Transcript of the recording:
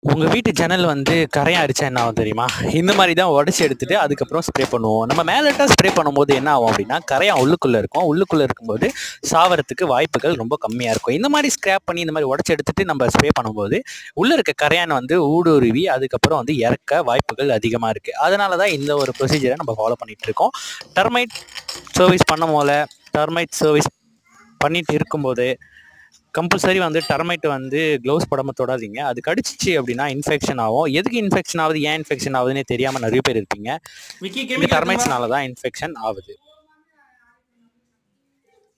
உங்க வீட்டு ஜன்னல் வந்து கரையான் அடிச்சா என்ன ஆகும் தெரியுமா? இந்த மாரி தான் உடைச்சு எடுத்துட்டு அதுக்கப்புறம் ஸ்ப்ரே பண்ணுவோம். நம்ம மேலட்ட ஸ்ப்ரே பண்ணும்போது என்ன ஆகும் அப்படின்னா, கரையான் உள்ளுக்குள்ள இருக்கும். உள்ளுக்குள்ள இருக்கும்போது சாவறதுக்கு வாய்ப்புகள் ரொம்ப கம்மியா இருக்கும். இந்த மாரி ஸ்கிராப் பண்ணி இந்த மாரி உடைச்சு எடுத்துட்டு நம்ம ஸ்ப்ரே பண்ணும்போது, உள்ள இருக்க கரையான் வந்து ஊடுருவி அதுக்கப்புறம் வந்து இறக்க வாய்ப்புகள் அதிகமா இருக்கு. அதனால தான் இந்த ஒரு ப்ரொசீஜர நம்ம ஃபாலோ பண்ணிட்டு இருக்கோம். டெர்மைட் சர்வீஸ் பண்ணும்போல, டெர்மைட் சர்வீஸ் பண்ணிட்டு இருக்கும்போது, கம்பல்சரி வந்து டெர்மைட் வந்து க்ளவுஸ் போடாம தொடாதீங்க. அது கடிச்சிச்சு அப்படின்னா இன்ஃபெக்ஷன் ஆகும். எதுக்கு இன்ஃபெக்ஷன் ஆகுது, ஏன் இன்ஃபெக்ஷன் ஆகுதுன்னே தெரியாம நெறைய பேர் இருப்பீங்க. விக்கி இந்த கெமிக்கல் டெர்மைட்ஸ்னால தான் இன்ஃபெக்ஷன் ஆகுது.